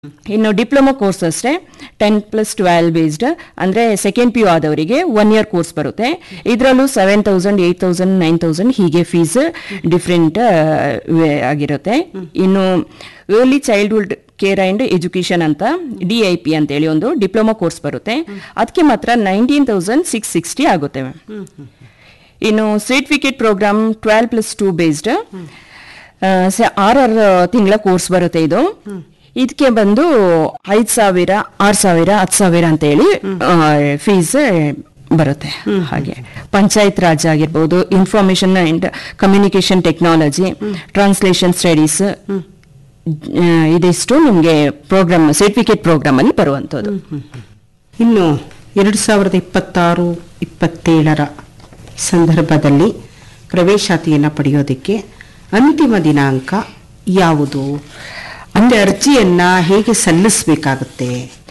ಇನ್ನು diploma course ಅಷ್ಟೇ ten plus twelve based ಅಂದ್ರೆ ಸೆಕೆಂಡ್ ಪಿ ಯು ಆದವರಿಗೆ ಒನ್ ಇಯರ್ ಕೋರ್ಸ್ ಬರುತ್ತೆ ಇದರಲ್ಲೂ seven thousand eight thousand nine thousand ಹೀಗೆ ಫೀಸ್ ಡಿಫ್ರೆಂಟ್ ಆಗಿರುತ್ತೆ ಇನ್ನು early childhood care and education ಅಂತ ಡಿ ಐ ಪಿ ಅಂತೇಳಿ ಒಂದು ಡಿಪ್ಲೊಮಾ ಕೋರ್ಸ್ ಬರುತ್ತೆ ಅದಕ್ಕೆ ಮಾತ್ರ ನೈನ್ಟೀನ್ ತೌಸಂಡ್ ಸಿಕ್ಸ್ ಸಿಕ್ಸ್ಟಿ ಆಗುತ್ತೆ ಮ್ಯಾಮ್ ಇನ್ನು certificate programme twelve plus two based ಆರಾರು ತಿಂಗಳ ಕೋರ್ಸ್ ಬರುತ್ತೆ ಇದು ಇದಕ್ಕೆ ಬಂದು ಐದು ಸಾವಿರ ಆರು ಸಾವಿರ ಹತ್ತು ಸಾವಿರ ಅಂತ ಹೇಳಿ ಫೀಸ್ ಬರುತ್ತೆ ಹಾಗೆ ಪಂಚಾಯತ್ ರಾಜ್ ಆಗಿರ್ಬೋದು information and communication technology translation studies ಇದಿಷ್ಟು ನಿಮಗೆ ಪ್ರೋಗ್ರಾಮ್ ಸರ್ಟಿಫಿಕೇಟ್ ಪ್ರೋಗ್ರಾಮ್ ಅಲ್ಲಿ ಬರುವಂಥದ್ದು ಇನ್ನು ಎರಡು ಸಾವಿರದ ಇಪ್ಪತ್ತಾರು ಇಪ್ಪತ್ತೇಳರ ಸಂದರ್ಭದಲ್ಲಿ ಪ್ರವೇಶಾತಿಯನ್ನು ಪಡೆಯೋದಕ್ಕೆ ಅಂತಿಮ ದಿನಾಂಕ ಯಾವುದು ಅಂದ್ರೆ ಅರ್ಜಿಯನ್ನ ಹೇಗೆ ಸಲ್ಲಿಸಬೇಕಾಗುತ್ತೆ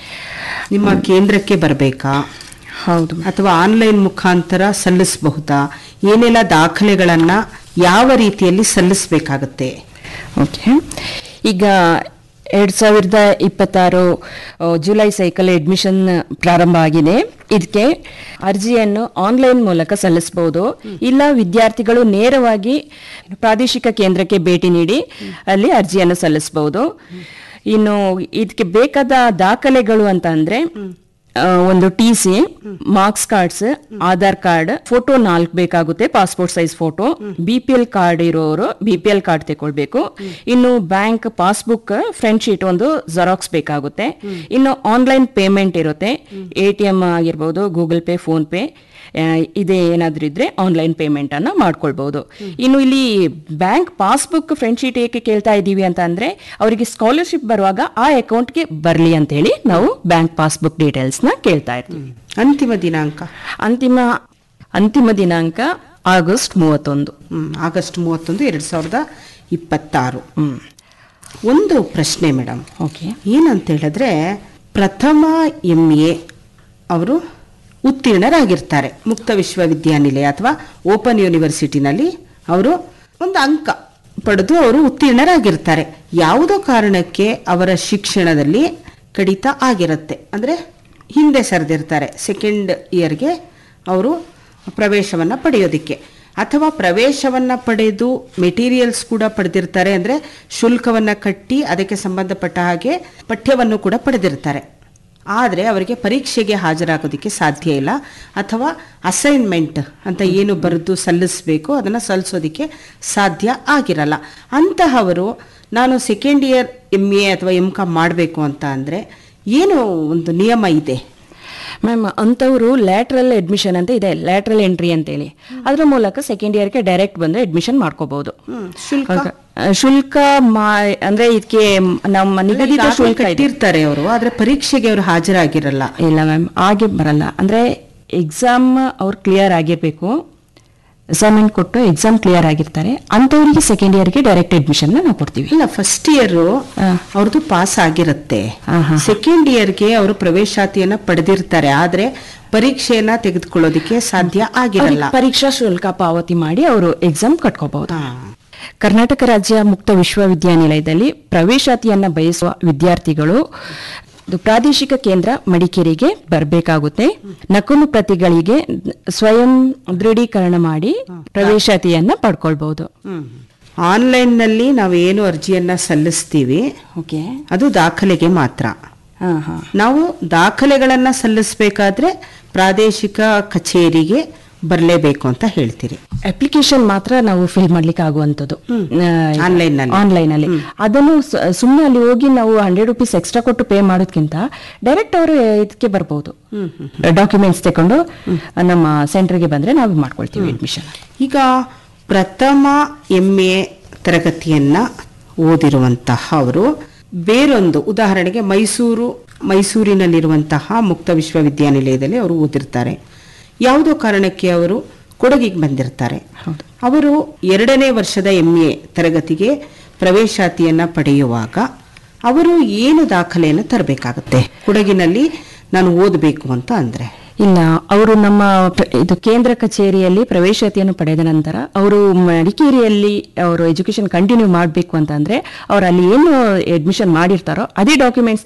ನಿಮ್ಮ ಕೇಂದ್ರಕ್ಕೆ ಬರಬೇಕಾ ಹೌದು ಅಥವಾ ಆನ್ಲೈನ್ ಮುಖಾಂತರ ಸಲ್ಲಿಸಬಹುದಾ ಏನೆಲ್ಲ ದಾಖಲೆಗಳನ್ನ ಯಾವ ರೀತಿಯಲ್ಲಿ ಸಲ್ಲಿಸಬೇಕಾಗುತ್ತೆ ಓಕೆ ಈಗ ಎರಡ್ ಸಾವಿರದ ಇಪ್ಪತ್ತಾರು ಆ, ಜುಲೈ ಸೈಕಲ್ ಅಡ್ಮಿಷನ್ ಪ್ರಾರಂಭ ಆಗಿದೆ ಇದಕ್ಕೆ ಅರ್ಜಿಯನ್ನು ಆನ್ಲೈನ್ ಮೂಲಕ ಸಲ್ಲಿಸಬಹುದು ಇಲ್ಲ ವಿದ್ಯಾರ್ಥಿಗಳು ನೇರವಾಗಿ ಪ್ರಾದೇಶಿಕ ಕೇಂದ್ರಕ್ಕೆ ಭೇಟಿ ನೀಡಿ ಅಲ್ಲಿ ಅರ್ಜಿಯನ್ನು ಸಲ್ಲಿಸಬಹುದು ಇನ್ನು ಇದಕ್ಕೆ ಬೇಕಾದ ದಾಖಲೆಗಳು ಅಂತ ಅಂದ್ರೆ ಆ, ಒಂದು T C marks cards Aadhaar card photo ನಾಲ್ಕು ಬೇಕಾಗುತ್ತೆ passport size photo B P L card ಇರೋರು ಬಿ ಪಿ ಎಲ್ ಕಾರ್ಡ್ ತಗೊಳ್ಬೇಕು ಇನ್ನು ಬ್ಯಾಂಕ್ ಪಾಸ್ಬುಕ್ ಫ್ರಂಟ್ ಶೀಟ್ ಒಂದು ಜೆರಾಕ್ಸ್ ಬೇಕಾಗುತ್ತೆ ಇನ್ನು ಆನ್ಲೈನ್ ಪೇಮೆಂಟ್ ಇರುತ್ತೆ ಎ ಟಿ ಎಂ ಆಗಿರ್ಬೋದು ಗೂಗಲ್ ಪೇ ಫೋನ್ ಪೇ ಆ, ಇದೇ ಏನಾದ್ರೂ ಇದ್ರೆ ಆನ್ಲೈನ್ ಪೇಮೆಂಟ್ ಅನ್ನ ಮಾಡ್ಕೊಳ್ಬಹುದು ಇನ್ನು ಇಲ್ಲಿ ಬ್ಯಾಂಕ್ ಪಾಸ್ಬುಕ್ ಫ್ರಂಟ್ ಶೀಟ್ ಏಕೆ ಕೇಳ್ತಾ ಇದ್ದೀವಿ ಅಂತ ಅಂದ್ರೆ ಅವರಿಗೆ ಸ್ಕಾಲರ್ಶಿಪ್ ಬರುವಾಗ ಆ ಅಕೌಂಟ್ಗೆ ಬರಲಿ ಅಂತ ಹೇಳಿ ನಾವು ಬ್ಯಾಂಕ್ ಪಾಸ್ಬುಕ್ ಡೀಟೇಲ್ಸ್ ನ ಕೇಳ್ತಾ ಇರ್ತೀವಿ ಅಂತಿಮ ದಿನಾಂಕ ಅಂತಿಮ ಅಂತಿಮ ದಿನಾಂಕ ಆಗಸ್ಟ್ ಮೂವತ್ತೊಂದು ಹ್ಮ್, ಆಗಸ್ಟ್ ಮೂವತ್ತೊಂದು ಎರಡು ಸಾವಿರದ ಇಪ್ಪತ್ತಾರು ಹ್ಮ್ ಒಂದು ಪ್ರಶ್ನೆ ಮೇಡಮ್ ಓಕೆ ಏನಂತ ಹೇಳಿದ್ರೆ ಪ್ರಥಮ ಎಂ ಎ ಅವರು ಉತ್ತೀರ್ಣರಾಗಿರ್ತಾರೆ ಮುಕ್ತ ವಿಶ್ವವಿದ್ಯಾನಿಲಯ ಅಥವಾ ಓಪನ್ ಯೂನಿವರ್ಸಿಟಿನಲ್ಲಿ ಅವರು ಒಂದು ಅಂಕ ಪಡೆದು ಅವರು ಉತ್ತೀರ್ಣರಾಗಿರ್ತಾರೆ ಯಾವುದೋ ಕಾರಣಕ್ಕೆ ಅವರ ಶಿಕ್ಷಣದಲ್ಲಿ ಕಡಿತ ಆಗಿರುತ್ತೆ ಅಂದರೆ ಹಿಂದೆ ಸರಿದಿರ್ತಾರೆ ಸೆಕೆಂಡ್ ಇಯರ್ಗೆ ಅವರು ಪ್ರವೇಶವನ್ನು ಪಡೆಯೋದಕ್ಕೆ ಅಥವಾ ಪ್ರವೇಶವನ್ನ ಪಡೆದು ಮೆಟೀರಿಯಲ್ಸ್ ಕೂಡ ಪಡೆದಿರ್ತಾರೆ ಅಂದ್ರೆ ಶುಲ್ಕವನ್ನ ಕಟ್ಟಿ ಅದಕ್ಕೆ ಸಂಬಂಧಪಟ್ಟ ಹಾಗೆ ಪಠ್ಯವನ್ನು ಕೂಡ ಪಡೆದಿರ್ತಾರೆ ಆದರೆ ಅವರಿಗೆ ಪರೀಕ್ಷೆಗೆ ಹಾಜರಾಗೋದಕ್ಕೆ ಸಾಧ್ಯ ಇಲ್ಲ ಅಥವಾ ಅಸೈನ್ಮೆಂಟ್ ಅಂತ ಏನು ಬರೆದು ಸಲ್ಲಿಸಬೇಕು ಅದನ್ನು ಸಲ್ಲಿಸೋದಕ್ಕೆ ಸಾಧ್ಯ ಆಗಿರಲ್ಲ ಅಂತಹವರು ನಾನು ಸೆಕೆಂಡ್ ಇಯರ್ ಎಮ್ ಎ ಅಥವಾ ಎಮ್ ಕಾಮ್ ಮಾಡಬೇಕು ಅಂತ ಅಂದರೆ ಏನು ಒಂದು ನಿಯಮ ಇದೆ ಮ್ಯಾಮ್ ಅಂಥವ್ರು ಲ್ಯಾಟ್ರಲ್ ಅಡ್ಮಿಷನ್ ಅಂತ ಇದೆ ಲ್ಯಾಟ್ರಲ್ ಎಂಟ್ರಿ ಅಂತೇಳಿ ಅದ್ರ ಮೂಲಕ ಸೆಕೆಂಡ್ ಇಯರ್ಗೆ ಡೈರೆಕ್ಟ್ ಬಂದು ಅಡ್ಮಿಷನ್ ಮಾಡ್ಕೋಬಹುದು ಹ್ಮ್, ಶುಲ್ಕ ಶುಲ್ಕ ಮಾ- ಅಂದ್ರೆ ಇದಕ್ಕೆ ನಮ್ಮ ನಿಗದಿತ ಈಗಾಗ್ಲೇ ಶುಲ್ಕ ಇದೆ ಕಟ್ಟಿರ್ತಾರೆ ಅವರು ಆದ್ರೆ ಪರೀಕ್ಷೆಗೆ ಅವರು ಹಾಜರಾಗಿರಲ್ಲ ಇಲ್ಲ ಮ್ಯಾಮ್ ಹಾಗೆ ಬರಲ್ಲ ಅಂದ್ರೆ ಎಕ್ಸಾಮ್ ಅವ್ರು ಕ್ಲಿಯರ್ ಆಗಿರ್ಬೇಕು ಅಸೈನ್ಮೆಂಟ್ ಕೊಟ್ಟು ಎಕ್ಸಾಮ್ ಕ್ಲಿಯರ್ ಆಗಿರ್ತಾರೆ ಅಂಥವ್ರಿಗೆ ಸೆಕೆಂಡ್ ಇಯರ್ಗೆ ಡೈರೆಕ್ಟ್ ಅಡ್ಮಿಷನ್ ನಾವು ಕೊಡ್ತೀವಿ ಇಲ್ಲ ಫಸ್ಟ್ ಇಯರ್ ಹಾ. ಅವ್ರದ್ದು ಪಾಸ್ ಆಗಿರುತ್ತೆ ಹಾ, ಹಾ. ಸೆಕೆಂಡ್ ಇಯರ್ಗೆ ಅವರು ಪ್ರವೇಶಾತಿಯನ್ನ ಪಡೆದಿರ್ತಾರೆ ಆದ್ರೆ ಪರೀಕ್ಷೆಯನ್ನ ತೆಗೆದುಕೊಳ್ಳೋದಕ್ಕೆ ಸಾಧ್ಯ ಆಗಿರಲ್ಲ ಅವ್ರಿಗೆ ಪರೀಕ್ಷಾ ಶುಲ್ಕ ಪಾವತಿ ಮಾಡಿ ಅವರು ಎಕ್ಸಾಮ್ ಕಟ್ಕೋಬಹುದು ಹಾ. ಕರ್ನಾಟಕ ರಾಜ್ಯ ಮುಕ್ತ ವಿಶ್ವವಿದ್ಯಾನಿಲಯದಲ್ಲಿ ಪ್ರವೇಶಾತಿಯನ್ನ ಬಯಸುವ ವಿದ್ಯಾರ್ಥಿಗಳು ಇದು ಪ್ರಾದೇಶಿಕ ಕೇಂದ್ರ ಮಡಿಕೇರಿಗೆ ಬರಬೇಕಾಗುತ್ತೆ ನಕಲು ಪ್ರತಿಗಳಿಗೆ ಸ್ವಯಂ ದೃಢೀಕರಣ ಮಾಡಿ ಪ್ರವೇಶಾತಿಯನ್ನ ಪಡ್ಕೊಳ್ಬಹುದು ಹ್ಮ್ ಆನ್ಲೈನ್ ನಲ್ಲಿ ನಾವು ಏನು ಅರ್ಜಿಯನ್ನ ಸಲ್ಲಿಸ್ತೀವಿ ಓಕೆ ಅದು ದಾಖಲೆಗೆ ಮಾತ್ರ ಹಾ ಹಾ ನಾವು ದಾಖಲೆಗಳನ್ನ ಸಲ್ಲಿಸಬೇಕಾದ್ರೆ ಪ್ರಾದೇಶಿಕ ಕಚೇರಿಗೆ ಬರಲೇಬೇಕು ಅಂತ ಹೇಳ್ತೀರಿ ಅಪ್ಲಿಕೇಶನ್ ಮಾತ್ರ ನಾವು ಫಿಲ್ ಮಾಡ್ಲಿಕ್ಕೆ ಆಗುವಂಥದ್ದು Online ನಲ್ಲಿ. ಆನ್ಲೈನ್ ಅಲ್ಲಿ ಅದನ್ನು ಸುಮ್ಮನೆ ಅಲ್ಲಿ ಹೋಗಿ ನಾವು ಹಂಡ್ರೆಡ್ ರುಪೀಸ್ ಎಕ್ಸ್ಟ್ರಾ ಕೊಟ್ಟು ಪೇ ಮಾಡೋದ್ಕಿಂತ ಡೈರೆಕ್ಟ್ ಅವರು ಇದಕ್ಕೆ ಬರ್ಬೋದು ಡಾಕ್ಯುಮೆಂಟ್ಸ್ ತಗೊಂಡು ನಮ್ಮ ಸೆಂಟರ್ಗೆ ಬಂದ್ರೆ ನಾವು ಮಾಡ್ಕೊಳ್ತೀವಿ ಅಡ್ಮಿಷನ್ ಈಗ ಪ್ರಥಮ ಎಂ ಎ ತರಗತಿಯನ್ನ ಓದಿರುವಂತಹ ಅವರು ಬೇರೊಂದು ಉದಾಹರಣೆಗೆ ಮೈಸೂರು ಮೈಸೂರಿನಲ್ಲಿರುವಂತಹ ಮುಕ್ತ ವಿಶ್ವವಿದ್ಯಾನಿಲಯದಲ್ಲಿ ಅವರು ಓದಿರ್ತಾರೆ ಯಾವುದೋ ಕಾರಣಕ್ಕೆ ಅವರು ಕೊಡಗಿಗೆ ಬಂದಿರ್ತಾರೆ ಹೌದು. ಅವರು ಎರಡನೇ ವರ್ಷದ ಎಂ ಎ ತರಗತಿಗೆ ಪ್ರವೇಶಾತಿಯನ್ನ ಪಡೆಯುವಾಗ ಅವರು ಏನು ದಾಖಲೆಯನ್ನು ತರಬೇಕಾಗುತ್ತೆ ಕೊಡಗಿನಲ್ಲಿ ನಾನು ಓದಬೇಕು ಅಂತ ಅಂದ್ರೆ ಇಲ್ಲ ಅವರು ನಮ್ಮ ಪ್ರ- ಇದು ಕೇಂದ್ರ ಕಚೇರಿಯಲ್ಲಿ ಪ್ರವೇಶಾತಿಯನ್ನು ಪಡೆದ ನಂತರ ಅವರು ಮಡಿಕೇರಿಯಲ್ಲಿ ಅವರು ಎಜುಕೇಶನ್ ಕಂಟಿನ್ಯೂ ಮಾಡಬೇಕು ಅಂತ ಅಂದ್ರೆ ಅವ್ರು ಅಲ್ಲಿ ಏನು ಅಡ್ಮಿಷನ್ ಮಾಡಿರ್ತಾರೋ ಅದೇ ಡಾಕ್ಯುಮೆಂಟ್ಸ್